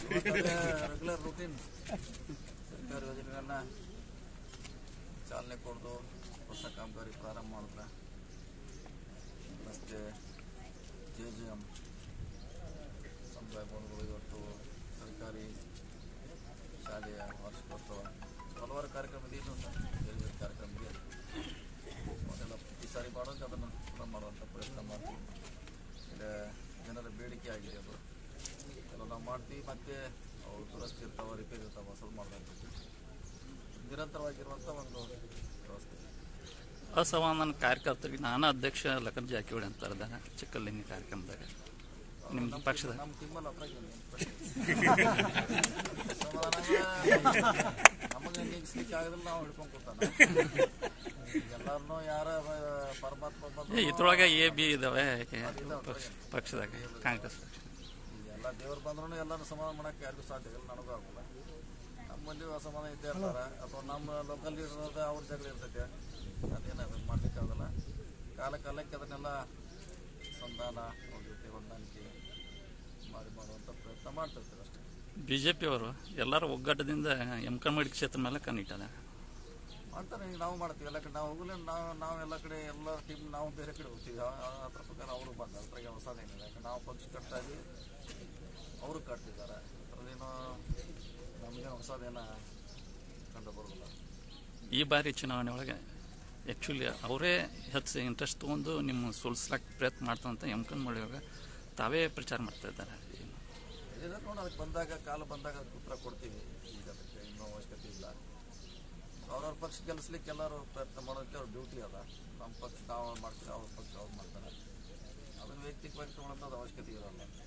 regular routine ಸರ್ಕಾರಿ ಯೋಜನೆಗಳನ್ನ ಚಾಲನೆ ಕೊಡೋದು ಹೊಸ ಕಾಮಗಾರಿ ಪ್ರಾರಂಭ ಮಾಡಿದ್ರೆ ರಸ್ತೆ ಜೆ ಜಿ ಎಮ್ ಸಮುದಾಯ ಭವನಗಳು ಇವತ್ತು ಸರ್ಕಾರಿ ಶಾಲೆಯ ವಾರ್ಷಿಕೋತ್ಸವ ಹಲವಾರು ಕಾರ್ಯಕ್ರಮ ಇದೆ ಇನ್ನೂ ಸಹ ಬೇರೆ ಬೇರೆ ಕಾರ್ಯಕ್ರಮ ಇದೆ ಅದೆಲ್ಲ ಈ ಸಾರಿ ಮಾಡೋಕೆ ಅದನ್ನು ಪೂರ್ಣ ಮಾಡುವಂಥ ಪ್ರಯತ್ನ ಮಾಡ್ತೀವಿ ಈಗ ಜನರ ಬೇಡಿಕೆ ಆಗಿದೆ ಅದು ಎಲ್ಲ ನಾವು ಮಾಡ್ತೀವಿ ಮತ್ತೆ ಅವು ದುರಸ್ತಿ ಇರ್ತಾವೆ ರಿಪೇರಿ ಇರ್ತಾವೆ ಹೊಸದು ಮಾಡ್ದಂತ ನಿರಂತರವಾಗಿರುವಂಥ ಒಂದು ವ್ಯವಸ್ಥೆ ಅಸಮಾಧಾನ ಕಾರ್ಯಕರ್ತರಿಗೆ ನಾನು ಅಧ್ಯಕ್ಷ ಲಖನ್ ಜಾರಕಿಹೊಳಿ ಅಂತ ಇದ್ದಾರೆ ಚಿಕ್ಕಲ್ಲಿಂಗಿ ಕಾರ್ಯಕ್ರಮದಾಗ ನಿಮ್ಮ ಪಕ್ಷದ ನಮ್ಮ ಟೀಮಲ್ಲಿ ಅದ್ರಾಗ ನಮಗೆ ನಿಗಿಸ್ಲಿಕ್ಕೆ ಆಗದಿಲ್ಲ ನಾವು ಹಿಡ್ಕೊಂಡು ಕೂತಾನ ಎಲ್ಲರನ್ನೂ ಯಾರ ಅಹ್, ಪರಮಾತ್ಮ ಬಂದು ಇದ್ರೊಳಗೆ ಎ ಬಿ ಇದಾವೆ ಪಕ್ಷ- ಪಕ್ಷದಾಗ ಕಾಂಗ್ರೆಸ್ ಪಕ್ಷ ಎಲ್ಲ ದೇವ್ರು ಬಂದ್ರು ಎಲ್ಲರೂ ಸಮಾಧಾನ ಮಾಡಕ್ಕೆ ಯಾರಿಗೂ ಸಾಧ್ಯ ಇಲ್ಲ ನನಗೂ ಆಗಲ್ಲ ನಮ್ಮಲ್ಲಿ ಅಸಮಾಧಾನ ಇದ್ದೇ ಇರ್ತಾರೆ ಅಥವಾ ನಮ್ಮ ಲೋಕಲ್ ಇರೋದು ಅವ್ರ ಜಗಳ ಇರ್ತೈತೆ ಅದೇನು ಅದನ್ನು ಮಾಡ್ಲಿಕ್ಕೆ ಆಗಲ್ಲ ಕಾಲ ಕಾಲಕ್ಕೆ ಅದನ್ನೆಲ್ಲ ಸಂಧಾನ ಅವ್ರ ಜೊತೆ ಹೊಂದಾಣಿಕೆ ಮಾಡಿ ಮಾಡುವಂಥ ಪ್ರಯತ್ನ ಮಾಡ್ತಿರ್ತೀವಿ ಅಷ್ಟೇ ಬಿ ಜೆ ಪಿಯವರು ಎಲ್ಲರೂ ಒಗ್ಗಟ್ಟದಿಂದ ಎಮ್ಕಂಬಡಿ ಕ್ಷೇತ್ರ ಮೇಲೆ ಕಣ್ಣಿಟ್ಟಾರೆ ಮಾಡ್ತಾರೆ ಈಗ ನಾವು ಮಾಡ್ತೀವಿ ಎಲ್ಲ ಕಡೆ ನಾವು ಹೋಗಲಿ ನಾವು ನಾವು ಎಲ್ಲ ಕಡೆ ಎಲ್ಲ ಟೀಮ್ ನಾವು ಬೇರೆ ಕಡೆ ಹೋಗ್ತೀವಿ ಆ- ಆ- ಅದ್ರ ಪ್ರಕಾರ ಅವರು ಬಂದ ಅದ್ರಾಗ ಹೊಸದೇನಿಲ್ಲ ಯಾಕಂದ್ರೆ ನಾವು ಪಕ್ಷ ಕಟ್ತಾ ಇದ್ವಿ ಅವರು ಕಟ್ತಿದ್ದಾರೆ ಅದ್ರದ್ದೇನೋ ನಮಗೇನು ಹೊಸದೇನ ಕಂಡು ಬರೋದಿಲ್ಲ ಈ ಬಾರಿ ಚುನಾವಣೆ ಒಳಗೆ ಆ್ಯಕ್ಚುಲಿ ಅವರೇ ಹೆಚ್ಚು ಇಂಟ್ರೆಸ್ಟ್ ತೊಗೊಂಡು ನಿಮ್ಮ ಸೋಲ್ಸ್ಲಾಕ್ ಪ್ರಯತ್ನ ಮಾಡ್ತಾರಂತ ಎಮ್ಕಂಬಳಿ ಒಳಗೆ ತಾವೇ ಪ್ರಚಾರ ಮಾಡ್ತಾ ಇದ್ದಾರೆ ಇದಕ್ಕೆ ನೋಡಿ ಅದಕ್ಕೆ ಬಂದಾಗ ಕಾಲ ಬಂದಾಗ ಅದಕ್ಕೆ ಉತ್ತರ ಕೊಡ್ತೀವಿ ಈಗ ಅದಕ್ಕೆ ಇನ್ನೂ ಅವಶ್ಯಕತೆ ಇಲ್ಲ ಅವ್ರವ್ರ ಪಕ್ಷ ಗೆಲ್ಲಿಸ್ಲಿಕ್ಕೆ ಎಲ್ಲರೂ ಪ್ರಯತ್ನ ಮಾಡೋದಕ್ಕೆ ಅವ್ರ ಡ್ಯೂಟಿ ಅದ ನಮ್ಮ ಪಕ್ಷ ನಾವು ಮಾಡ್ತೀವಿ ಅವ್ರ ಪಕ್ಷ ಅವ್ರು ಮಾಡ್ತಾರೆ ಅದನ್ನು ವೈಯಕ್ತಿಕವಾಗಿ ತೊಗೊಳೋಂಥದ್ದು ಅವಶ್ಯಕತೆ ಇರೋಲ್ಲ